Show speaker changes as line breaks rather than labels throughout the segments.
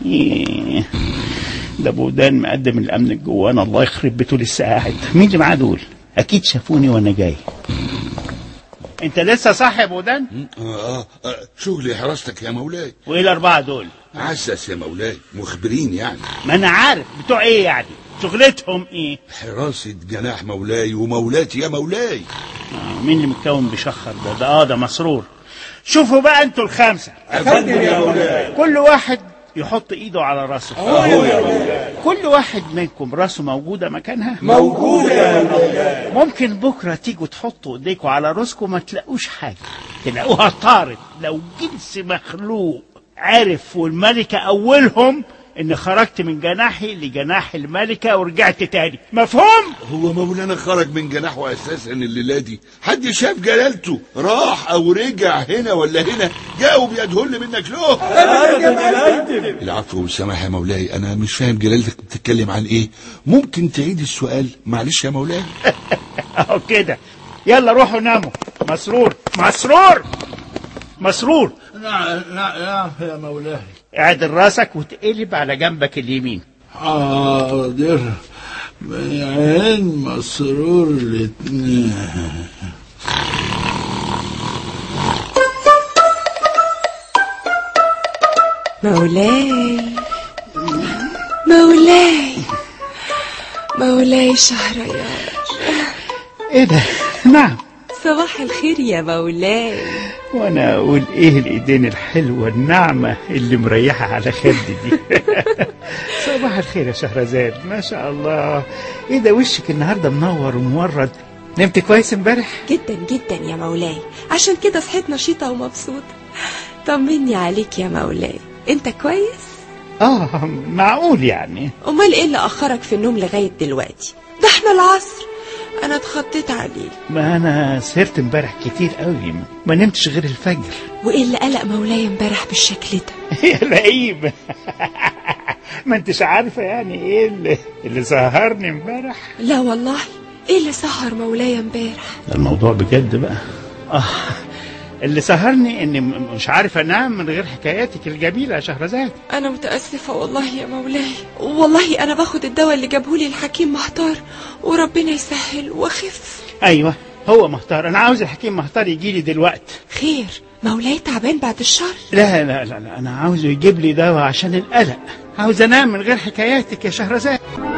إيه. ده بودان مقدم الامن الجوان الله يخرب بيته لسه قاعد مين اللي معاه دول اكيد شافوني وانا جاي انت لسه صاحي يا بودان
آه آه آه، شغلي حراستك يا مولاي
وايه الاربعه دول
عسس يا مولاي مخبرين يعني
ما انا عارف بتوع ايه يعني شغلتهم ايه
حراسة جناح مولاي ومولاتي يا مولاي
آه مين اللي متكون بشخر ده ده اه ده مسرور شوفوا بقى انتوا الخمسه
أفندم يا مولاي
كل واحد يحط ايده على راسه كل واحد منكم راسه موجوده مكانها
موجودة يا مولاي
ممكن بكره تيجوا تحطوا ايديكم على راسكم ما تلاقوش حاجه تلاقوها طارت لو جنس مخلوق عرف والملكه اولهم ان خرجت من جناحي لجناح الملكه ورجعت تاني مفهوم
هو مولانا خرج من جناحه اساسا الليله دي حد شاف جلالته راح او رجع هنا ولا هنا جاءوا بيدهن منك له العفو والسماح يا مولاي انا مش فاهم جلالتك بتتكلم عن ايه ممكن تعيد السؤال معلش يا مولاي
اهو كده يلا روحوا ناموا مسرور مسرور مسرور
نعم نعم نعم يا مولاي
اعدل راسك وتقلب على جنبك اليمين
حاضر من عين مسرور الاتنين
مولاي مولاي مولاي شهريار
ايه ده نعم
صباح الخير يا مولاي
وانا اقول ايه الايدين الحلوه الناعمه اللي مريحه على خدي دي صباح الخير يا شهرزاد ما شاء الله ايه ده وشك النهارده منور ومورد نمت كويس امبارح
جدا جدا يا مولاي عشان كده صحيت نشيطة ومبسوطة طمني عليك يا مولاي انت كويس
اه معقول يعني
امال ايه اللي اخرك في النوم لغاية دلوقتي ده احنا العصر انا اتخطيت عليه
ما انا سهرت امبارح كتير قوي ما نمتش غير الفجر
وايه اللي قلق مولاي امبارح بالشكل ده
يا لئيم ما انتش عارفه يعني ايه اللي, اللي سهرني امبارح
لا والله ايه اللي سهر مولاي امبارح
الموضوع بجد بقى اه اللي سهرني اني م- مش عارف انام من غير حكاياتك الجميله يا شهرزاد
انا متاسفه والله يا مولاي والله انا باخد الدواء اللي جابهولي الحكيم محتار وربنا يسهل واخف
ايوه هو مختار انا عاوز الحكيم مختار يجي لي دلوقتي
خير مولاي تعبان بعد الشر
لا لا لا, لا انا عاوزه يجيب لي دواء عشان القلق عاوز انام من غير حكاياتك يا شهرزاد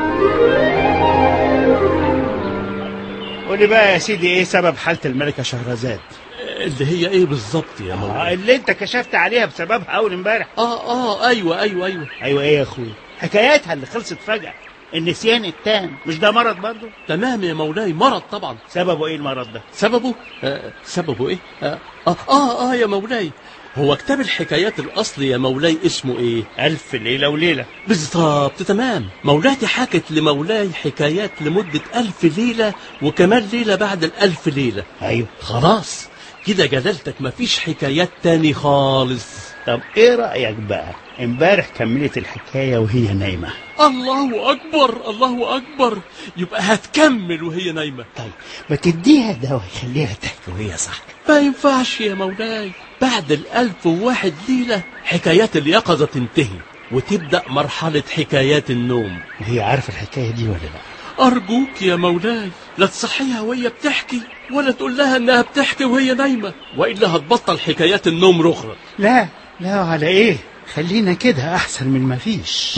قولي بقى يا سيدي ايه سبب حاله الملكه شهرزاد
اللي هي ايه بالظبط يا
آه،
مولاي
اللي انت كشفت عليها بسببها اول امبارح
اه اه ايوه ايوه ايوه
ايوه ايه يا اخويا حكاياتها اللي خلصت فجاه النسيان التام مش ده مرض برضه
تمام يا مولاي مرض طبعا
سببه ايه المرض ده
سببه آه سببه ايه آه, اه اه اه يا مولاي هو كتاب الحكايات الاصلي يا مولاي اسمه ايه
ألف ليلة وليلة
بالظبط تمام مولاتي حكت لمولاي حكايات لمدة ألف ليلة وكمان ليلة بعد الألف ليلة
أيوه
خلاص كده جلالتك مفيش حكايات تاني خالص
طب إيه رأيك بقى امبارح كملت الحكاية وهي نايمة
الله أكبر الله أكبر يبقى هتكمل وهي نايمة
طيب ما تديها دواء يخليها تحكي وهي صح
ما ينفعش يا مولاي بعد الألف وواحد ليلة حكايات اليقظة تنتهي وتبدأ مرحلة حكايات النوم
وهي عارفة الحكاية دي ولا لا
أرجوك يا مولاي لا تصحيها وهي بتحكي ولا تقول لها إنها بتحكي وهي نايمة وإلا هتبطل حكايات النوم رخرة
لا لا على إيه خلينا كده أحسن من ما فيش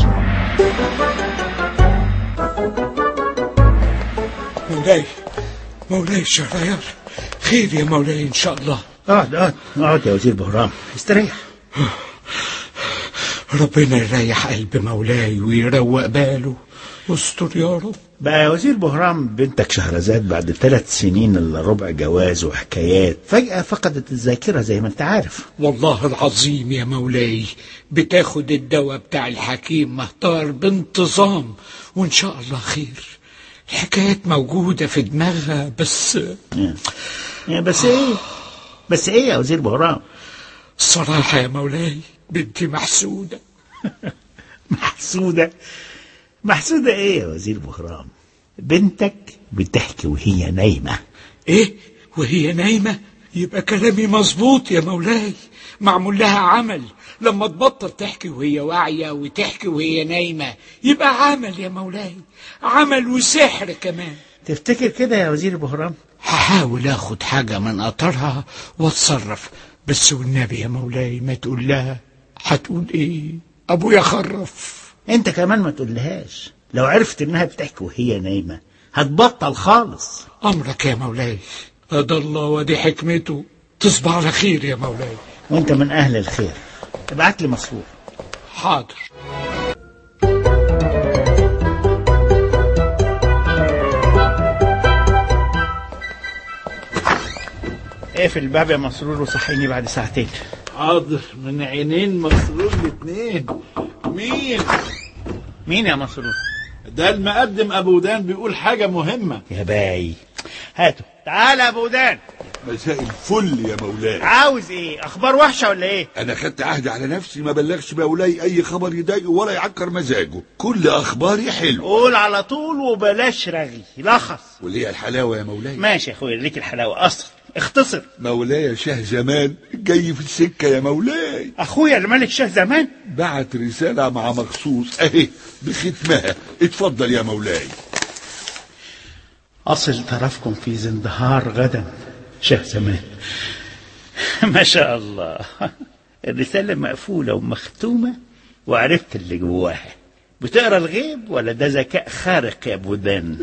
مولاي مولاي الشهريار خير يا مولاي ان شاء الله
اقعد اقعد اقعد يا وزير بهرام استريح
ربنا يريح قلب مولاي ويروق باله واستر يا رب
بقى يا وزير بهرام بنتك شهرزاد بعد ثلاث سنين الا ربع جواز وحكايات فجأة فقدت الذاكرة زي ما انت عارف
والله العظيم يا مولاي بتاخد الدواء بتاع الحكيم مهتار بانتظام وان شاء الله خير الحكايات موجودة في دماغها بس
يعني بس ايه بس ايه يا وزير بهرام
الصراحة يا مولاي بنتي محسودة
محسودة محسودة ايه يا وزير بهرام بنتك بتحكي وهي نايمة
ايه وهي نايمة يبقى كلامي مظبوط يا مولاي معمول لها عمل لما تبطل تحكي وهي واعية وتحكي وهي نايمة يبقى عمل يا مولاي عمل وسحر كمان
تفتكر كده يا وزير بهرام
هحاول اخد حاجة من قطرها واتصرف بس والنبي يا مولاي ما تقول لها هتقول ايه ابويا خرف
انت كمان ما تقولهاش لو عرفت انها بتحكي وهي نايمة هتبطل خالص
امرك يا مولاي هدى الله ودي حكمته تصبح على خير يا مولاي
وانت من اهل الخير ابعت لي مصروف
حاضر
اقفل الباب يا مسرور وصحيني بعد ساعتين
حاضر من عينين مسرور الاتنين مين
مين يا مسرور
ده المقدم ابو دان بيقول حاجة مهمة
يا باي هاتوا تعال يا ابو دان
مساء الفل يا مولاي
عاوز ايه اخبار وحشه ولا ايه
انا خدت عهد على نفسي ما بلغش مولاي اي خبر يضايقه ولا يعكر مزاجه كل اخباري حلو
قول على طول وبلاش رغي لخص
وليه الحلاوه يا مولاي
ماشي يا اخويا ليك الحلاوه اصل اختصر
مولاي شاه زمان جاي في السكه يا مولاي
اخويا الملك شاه زمان
بعت رساله مع مخصوص اهي بختمها اتفضل يا مولاي
أصل طرفكم في زندهار غدا شه زمان ما شاء الله الرسالة مقفولة ومختومة وعرفت اللي جواها بتقرا الغيب ولا ده ذكاء خارق يا ابو دان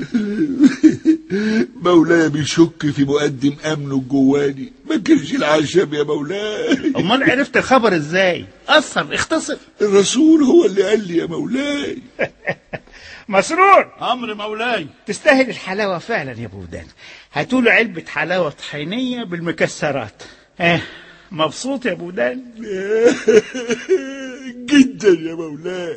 مولاي بيشك في مقدم امنه الجواني ما كانش العشم يا مولاي
امال عرفت الخبر ازاي اثر اختصر
الرسول هو اللي قال لي يا مولاي
مسرور
امر مولاي
تستاهل الحلاوة فعلا يا ابو دان هاتوله علبة حلاوة طحينية بالمكسرات اه مبسوط يا ابو دان
جدا يا مولاي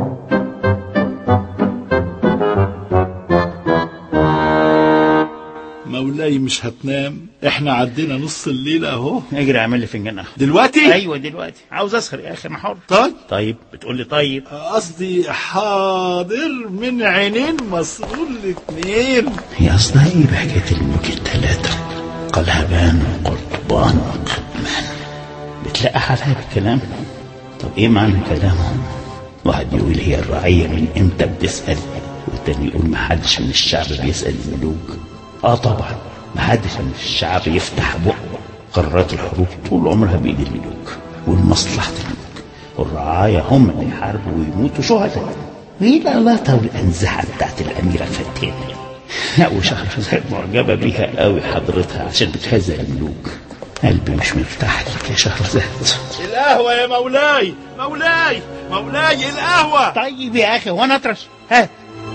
مولاي مش هتنام احنا عدينا نص الليل اهو
اجري اعمل لي فنجان قهوة
دلوقتي
ايوه دلوقتي عاوز اسهر يا اخي انا حر
طيب
طيب بتقول لي طيب
قصدي حاضر من عينين مسرور الاتنين
هي اصلها ايه بحكايه الملوك الثلاثه قلهبان وقرطبان وقمان بتلاقى عليها بالكلام طب ايه معنى كلامهم واحد يقول هي الرعيه من امتى بتسال والتاني يقول ما حدش من الشعب بيسال الملوك اه طبعا ما حدش من الشعب يفتح بقه قرارات الحروب طول عمرها بايد الملوك والمصلحه الملوك والرعايا هم اللي يحاربوا ويموتوا شهداء وايه العلاقه والانزعه بتاعت الاميره فتان لا وشهرزاد معجبه بيها قوي حضرتها عشان بتهزأ الملوك قلبي مش مرتاح لك يا شهرزاد
القهوة يا مولاي مولاي مولاي القهوة
طيب يا اخي وانا اطرش هات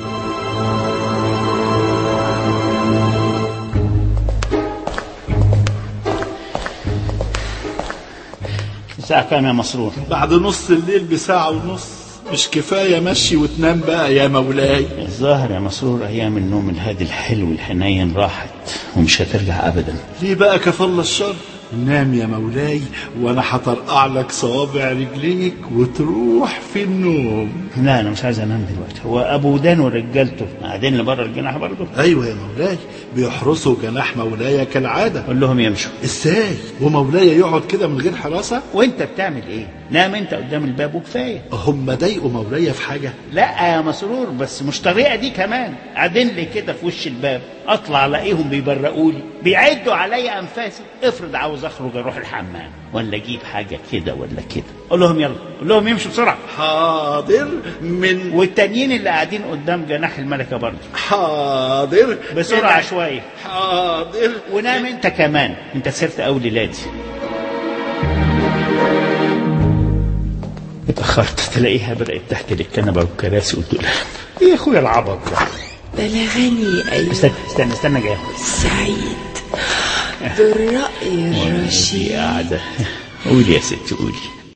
الساعة كام يا مسرور؟
بعد نص الليل بساعة ونص مش كفاية مشي وتنام بقى يا مولاي
الظاهر يا مسرور أيام النوم الهادي الحلو الحنين راحت ومش هترجع أبدا
ليه بقى كفل الشر نام يا مولاي وانا هطرقع لك صوابع رجليك وتروح في النوم
لا أنا مش عايز أنام دلوقتي هو أبو دان ورجالته قاعدين اللي بره الجناح برضه
ايوه يا مولاي بيحرسوا جناح مولاي كالعادة
قول لهم يمشوا
ازاي ومولاي يقعد كده من غير حراسة
وأنت بتعمل إيه؟ نام أنت قدام الباب وكفاية
هم ضايقوا مولاي في حاجة
لا يا مسرور بس مش طريقة دي كمان قاعدين لي كده في وش الباب اطلع الاقيهم بيبرقوا لي بيعدوا عليا انفاسي افرض عاوز اخرج اروح الحمام ولا اجيب حاجة كده ولا كده قول لهم يلا قول لهم يمشوا بسرعة
حاضر من
والتانيين اللي قاعدين قدام جناح الملكة برضه
حاضر
بسرعة شوية
حاضر
ونام انت كمان انت سرت قوي ليلاتي اتأخرت تلاقيها بدأت تحت الكنبة والكراسي قلت لها ايه يا اخويا العبط ده
بلغني أيها
استنى استنى استنى جاي
السعيد بالرأي
دي
الرشيد
قاعدة قولي يا ستي قولي